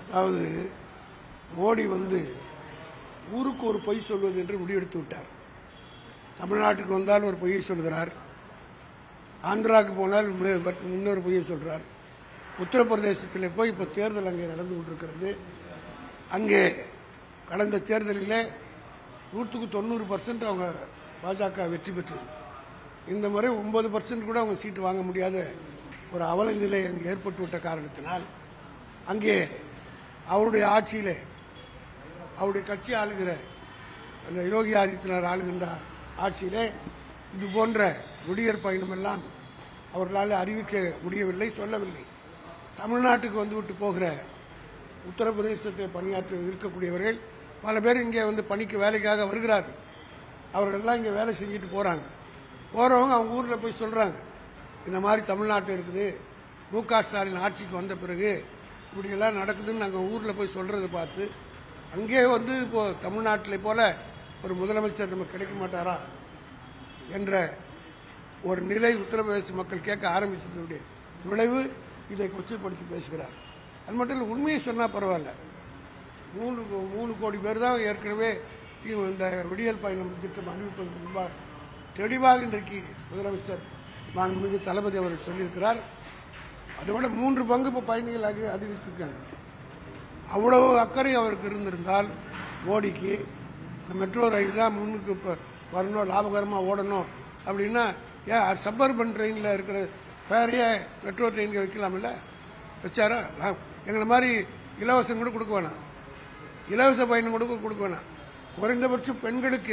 அதாவது மோடி வந்து ஊருக்கு ஒரு பொய் சொல்வது என்று முடிவெடுத்து விட்டார் தமிழ்நாட்டுக்கு வந்தால் ஒரு பொய்யை சொல்கிறார் ஆந்திராவுக்கு போனால் மு- பட் இன்னொரு பொய்யை சொல்றார் உத்தரப்பிரதேசத்தில் போய் இப்போ தேர்தல் அங்கே நடந்து கொண்டிருக்கிறது அங்கே கடந்த தேர்தலில் நூற்றுக்கு தொண்ணூறு பர்சன்ட் அவங்க பாஜக வெற்றி பெற்றது இந்த முறை ஒன்பது பர்சன்ட் கூட அவங்க சீட்டு வாங்க முடியாத ஒரு அவல நிலை அங்கே ஏற்பட்டுவிட்ட காரணத்தினால் அங்கே அவருடைய ஆட்சியிலே அவருடைய கட்சி ஆளுகிற அந்த யோகி ஆதித்யநாத் ஆளுகின்ற ஆட்சியிலே இது போன்ற குடியர் பயணம் எல்லாம் அவர்களால் அறிவிக்க முடியவில்லை சொல்லவில்லை தமிழ்நாட்டுக்கு வந்துவிட்டு போகிற உத்தரப்பிரதேசத்தை பணியாற்ற இருக்கக்கூடியவர்கள் பல பேர் இங்கே வந்து பணிக்கு வேலைக்காக வருகிறார்கள் அவர்களெல்லாம் இங்கே வேலை செஞ்சுட்டு போகிறாங்க போகிறவங்க அவங்க ஊரில் போய் சொல்கிறாங்க இந்த மாதிரி தமிழ்நாட்டு இருக்குது மு க ஸ்டாலின் ஆட்சிக்கு வந்த பிறகு இப்படியெல்லாம் நடக்குதுன்னு நாங்கள் ஊரில் போய் சொல்கிறத பார்த்து அங்கே வந்து இப்போ தமிழ்நாட்டிலே போல ஒரு முதலமைச்சர் நமக்கு கிடைக்க மாட்டாரா என்ற ஒரு நிலை உத்தரப்பிரதேச மக்கள் கேட்க ஆரம்பித்ததனுடைய விளைவு இதை கொச்சைப்படுத்தி பேசுகிறார் அது மட்டும் இல்லை உண்மையை சொன்னால் பரவாயில்ல மூணு மூணு கோடி பேர் தான் ஏற்கனவே தி- இந்த விடியல் பயணம் திட்டம் அறிவிப்பதற்கு முன்பாக தெளிவாக இன்றைக்கு முதலமைச்சர் மாண்புமிகு தளபதி அவர்கள் சொல்லியிருக்கிறார் அதை விட மூன்று பங்கு இப்போ பயணிகள் அறி அறிவிச்சிருக்காங்க அவ்வளவு அக்கறை அவருக்கு இருந்திருந்தால் மோடிக்கு இந்த மெட்ரோ ரயில் தான் முன்னுக்கு இப்போ வரணும் லாபகரமாக ஓடணும் அப்படின்னா ஏன் சப்பர்பன் ட்ரெயினில் இருக்கிற ஃபேரையே மெட்ரோ ட்ரெயினுக்கு வைக்கலாம்ல வச்சாரா நான் எங்களை மாதிரி இலவசம் கூட கொடுக்க வேணாம் இலவச பயணம் கூட கொடுக்க வேணாம் குறைந்தபட்சம் பெண்களுக்கு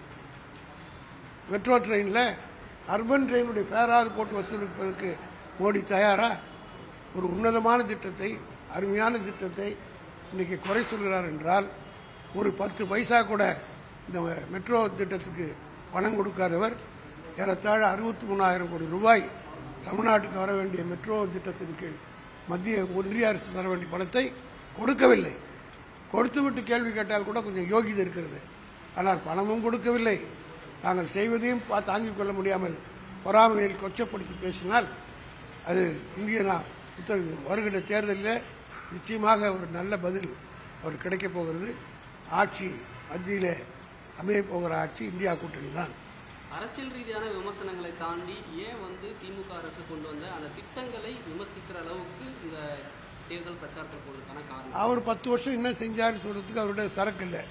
மெட்ரோ ட்ரெயினில் அர்பன் ட்ரெயினுடைய ஃபேராவது போட்டு வசூலிப்பதற்கு மோடி தயாரா ஒரு உன்னதமான திட்டத்தை அருமையான திட்டத்தை இன்னைக்கு குறை சொல்கிறார் என்றால் ஒரு பத்து பைசா கூட இந்த மெட்ரோ திட்டத்துக்கு பணம் கொடுக்காதவர் ஏறத்தாழ அறுபத்தி மூணாயிரம் கோடி ரூபாய் தமிழ்நாட்டுக்கு வர வேண்டிய மெட்ரோ திட்டத்தின் கீழ் மத்திய ஒன்றிய அரசு தர வேண்டிய பணத்தை கொடுக்கவில்லை கொடுத்துவிட்டு கேள்வி கேட்டால் கூட கொஞ்சம் யோகிதை இருக்கிறது ஆனால் பணமும் கொடுக்கவில்லை நாங்கள் செய்வதையும் பா- தாங்கிக் கொள்ள முடியாமல் பொறாமையில் கொச்சப்படுத்தி பேசினால் அது இந்திய நா- உத்தர வருகிற தேர்தலில் நிச்சயமாக ஒரு நல்ல பதில் அவர் கிடைக்கப் போகிறது ஆட்சி மத்தியிலே அமையப் போகிற ஆட்சி இந்தியா கூட்டணி தான் அரசியல் ரீதியான விமர்சனங்களை தாண்டி ஏன் வந்து திமுக அரசு கொண்டு வந்த அந்த திட்டங்களை விமர்சிக்கிற அளவுக்கு இந்த தேர்தல் பிரச்சாரத்தில் போவதற்கான காரணம் அவர் பத்து வருஷம் என்ன செஞ்சாருன்னு சொல்றதுக்கு அவருடைய சரக்கு இல்லை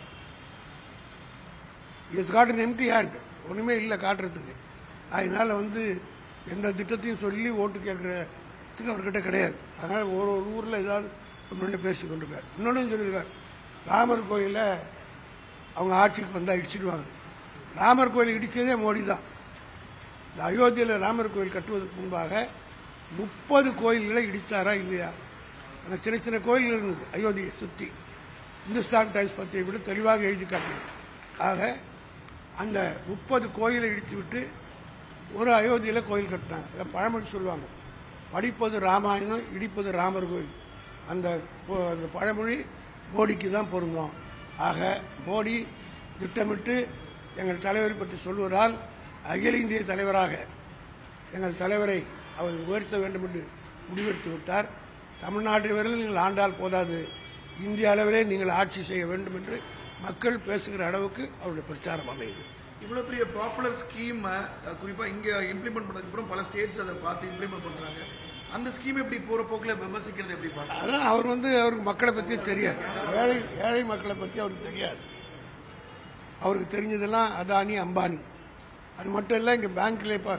is got an empty hand ஒன்றுமே இல்லை காட்டுறதுக்கு அதனால வந்து எந்த திட்டத்தையும் சொல்லி ஓட்டு கேட்கறதுக்கு அவர்கிட்ட கிடையாது அதனால ஒரு ஒரு ஊரில் ஏதாவது ஒன்று பேசி கொண்டிருக்கார் இன்னொன்று சொல்லியிருக்கார் ராமர் கோயிலை அவங்க ஆட்சிக்கு வந்தால் இடிச்சிடுவாங்க ராமர் கோயில் இடிச்சதே மோடி தான் இந்த அயோத்தியில் ராமர் கோயில் கட்டுவதற்கு முன்பாக முப்பது கோயில்களை இடித்தாரா இல்லையா அந்த சின்ன சின்ன கோயில் இருந்தது அயோத்தியை சுற்றி இந்துஸ்தான் டைம்ஸ் பத்திரிகை கூட தெளிவாக எழுதி காட்டியது ஆக அந்த முப்பது கோயிலை இடித்து விட்டு ஒரு அயோத்தியில் கோயில் கட்டினாங்க அதை பழமொழி சொல்லுவாங்க படிப்பது ராமாயணம் இடிப்பது ராமர் கோயில் அந்த போ- அந்த பழமொழி மோடிக்கு தான் பொருந்தும் ஆக மோடி திட்டமிட்டு எங்கள் தலைவரை பற்றி சொல்வதால் அகில இந்திய தலைவராக எங்கள் தலைவரை அவர் உயர்த்த வேண்டும் என்று முடிவெடுத்து விட்டார் தமிழ்நாட்டு வரையில் நீங்கள் ஆண்டால் போதாது இந்திய அளவிலே நீங்கள் ஆட்சி செய்ய வேண்டும் என்று மக்கள் பேசுகிற அளவுக்கு அவருடைய பிரச்சாரம் அமையுது இவ்வளவு பெரிய பாப்புலர் ஸ்கீம் குறிப்பா இங்க இம்ப்ளிமெண்ட் பண்ணதுக்கு அப்புறம் பல ஸ்டேட்ஸ் அதை பார்த்து இம்ப்ளிமெண்ட் பண்றாங்க அந்த ஸ்கீம் எப்படி போற போக்குல விமர்சிக்கிறது எப்படி பார்க்க அதான் அவர் வந்து அவருக்கு மக்களை பற்றி தெரியாது ஏழை ஏழை மக்களை பற்றி அவருக்கு தெரியாது அவருக்கு தெரிஞ்சதெல்லாம் அதானி அம்பானி அது மட்டும் இல்லை இங்கே பேங்க்ல இப்போ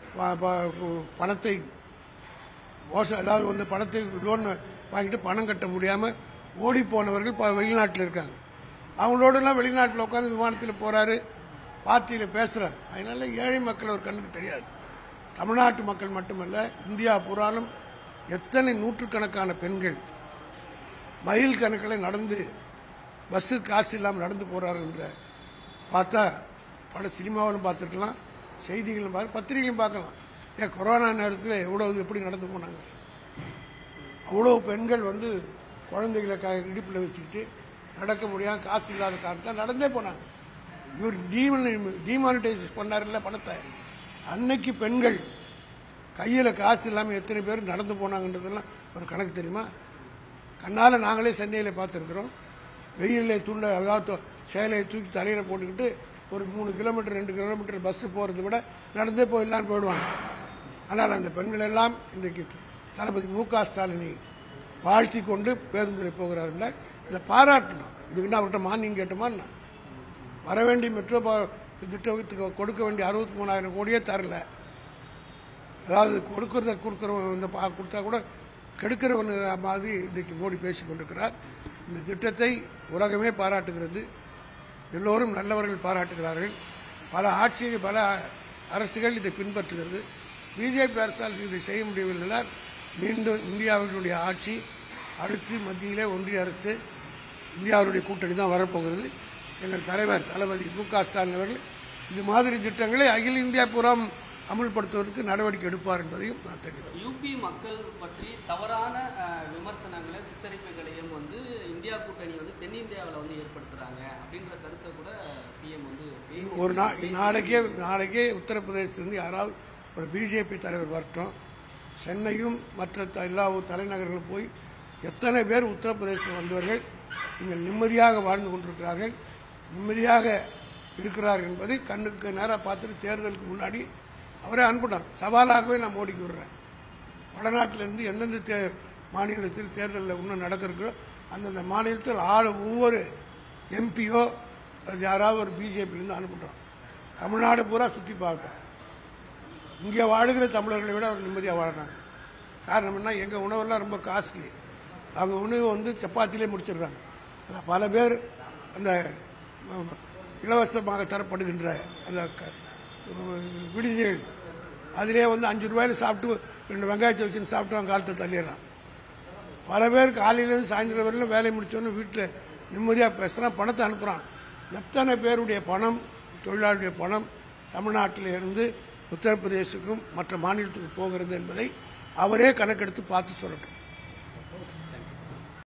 பணத்தை மோசம் அதாவது வந்து பணத்தை லோன் வாங்கிட்டு பணம் கட்ட முடியாமல் ஓடி போனவர்கள் இப்போ வெளிநாட்டில் இருக்காங்க அவங்களோடலாம் வெளிநாட்டில் உட்காந்து விமானத்தில் போகிறாரு பார்ட்டியில் பேசுகிறார் அதனால ஏழை மக்கள் ஒரு கண்ணுக்கு தெரியாது தமிழ்நாட்டு மக்கள் மட்டுமல்ல இந்தியா புராணம் எத்தனை நூற்றுக்கணக்கான பெண்கள் மைல் கணக்கில் நடந்து பஸ்ஸு காசு இல்லாமல் நடந்து போகிறார்கள் என்ற பார்த்தா பல சினிமாவிலும் பார்த்துருக்கலாம் செய்திகளும் பார்த்து பத்திரிகையும் பார்க்கலாம் ஏன் கொரோனா நேரத்தில் எவ்வளோ எப்படி நடந்து போனாங்க அவ்வளோ பெண்கள் வந்து குழந்தைகளை க இடுப்பில் வச்சுக்கிட்டு நடக்க முடியாம காசு இல்லாத காரணத்தால் நடந்தே போனாங்க இவர் டீமன் டிமானிட்டைஸ் பண்ணார்ல பணத்தை அன்னைக்கு பெண்கள் கையில் காசு இல்லாமல் எத்தனை பேர் நடந்து போனாங்கன்றதெல்லாம் ஒரு கணக்கு தெரியுமா கண்ணால் நாங்களே சென்னையில் பார்த்துருக்குறோம் வெயிலில் துண்டை அதாவது சேலையை தூக்கி தலையில் போட்டுக்கிட்டு ஒரு மூணு கிலோமீட்டர் ரெண்டு கிலோமீட்டர் பஸ்ஸு போகிறத விட நடந்தே போயிடலான்னு போயிடுவாங்க ஆனால் அந்த பெண்கள் எல்லாம் இன்றைக்கு தளபதி மு க ஸ்டாலினை வாழ்த்தி கொண்டு பேருந்தில் போகிறார்கள் இதை பாராட்டணும் இதுக்குன்னா அவர்கிட்ட மானியம் கேட்டோமான்னா வர வேண்டிய மெட்ரோ பா- திட்டத்துக்கு கொடுக்க வேண்டிய அறுபத்தி மூணாயிரம் கோடியே தரல அதாவது கொடுக்கறத கொடுக்குறவன் இந்த பா கொடுத்தா கூட கெடுக்கிறவன் மாதிரி இன்றைக்கு மோடி பேசி கொண்டிருக்கிறார் இந்த திட்டத்தை உலகமே பாராட்டுகிறது எல்லோரும் நல்லவர்கள் பாராட்டுகிறார்கள் பல ஆட்சி பல அரசுகள் இதை பின்பற்றுகிறது பிஜேபி அரசால் இதை செய்ய முடியவில்லை மீண்டும் இந்தியாவினுடைய ஆட்சி அடுத்து மத்தியிலே ஒன்றிய அரசு இந்தியாவுடைய கூட்டணி தான் வரப்போகிறது எங்கள் தலைவர் தளபதி மு க ஸ்டாலின் அவர்கள் இது மாதிரி திட்டங்களை அகில இந்தியா புறம் அமல்படுத்துவதற்கு நடவடிக்கை எடுப்பார் என்பதையும் நான் தெரிவிக்கிறேன் யூபி மக்கள் பற்றி தவறான அஹ், விமர்சனங்களை சித்தரிப்புகளையும் வந்து இந்தியா கூட்டணி வந்து தென்னிந்தியாவில் வந்து ஏற்படுத்துறாங்க அப்படின்ற கருத்தை கூட பிஎம் வந்து பேசி- ஒரு நா நாளைக்கே நாளைக்கே உத்தரப்பிரதேசத்திலிருந்து யாராவது ஒரு பிஜேபி தலைவர் வரட்டும் சென்னையும் மற்ற த- எல்லா ஊர் தலைநகர்களும் போய் எத்தனை பேர் உத்தரப்பிரதேசம் வந்தவர்கள் நீங்கள் நிம்மதியாக வாழ்ந்து கொண்டிருக்கிறார்கள் நிம்மதியாக இருக்கிறார்கள் என்பதை கண்ணுக்கு நேராக பார்த்துட்டு தேர்தலுக்கு முன்னாடி அவரே அனுப்பிட்டான் சவாலாகவே நான் மோடிக்கு விடுறேன் வடநாட்டிலிருந்து எந்தெந்த தே மாநிலத்தில் தேர்தலில் இன்னும் நடக்கிறதோ அந்தந்த மாநிலத்தில் ஆள் ஒவ்வொரு எம்பியோ அது யாராவது ஒரு பிஜேபியிலேருந்து அனுப்பிட்டோம் தமிழ்நாடு பூரா சுற்றி பார்க்கட்டும் இங்கே வாழுகிற தமிழர்களை விட அவர் நிம்மதியாக வாழறாங்க காரணம் என்ன எங்கள் உணவெல்லாம் ரொம்ப காஸ்ட்லி அவங்க உணவு வந்து சப்பாத்திலே முடிச்சிடுறாங்க அதில் பல பேர் அந்த அஹ், இலவசமாக தரப்படுகின்ற அந்த க- அஹ், விடுதிகள் அதிலே வந்து அஞ்சு ரூபாயில சாப்பிட்டு ரெண்டு வெங்காயத்தை வச்சுன்னு சாப்பிட்டு அவங்க காலத்தை தள்ளிடுறான் பல பேர் காலையிலேருந்து சாயந்தரம் வரையிலும் வேலை முடிச்சோன்னு வீட்டில் நிம்மதியாக பேசுகிறான் பணத்தை அனுப்புகிறான் எத்தனை பேருடைய பணம் தொழிலாளருடைய பணம் தமிழ்நாட்டில் இருந்து உத்தரப்பிரதேசுக்கும் மற்ற மாநிலத்துக்கும் போகிறது என்பதை அவரே கணக்கெடுத்து பார்த்து சொல்லட்டும்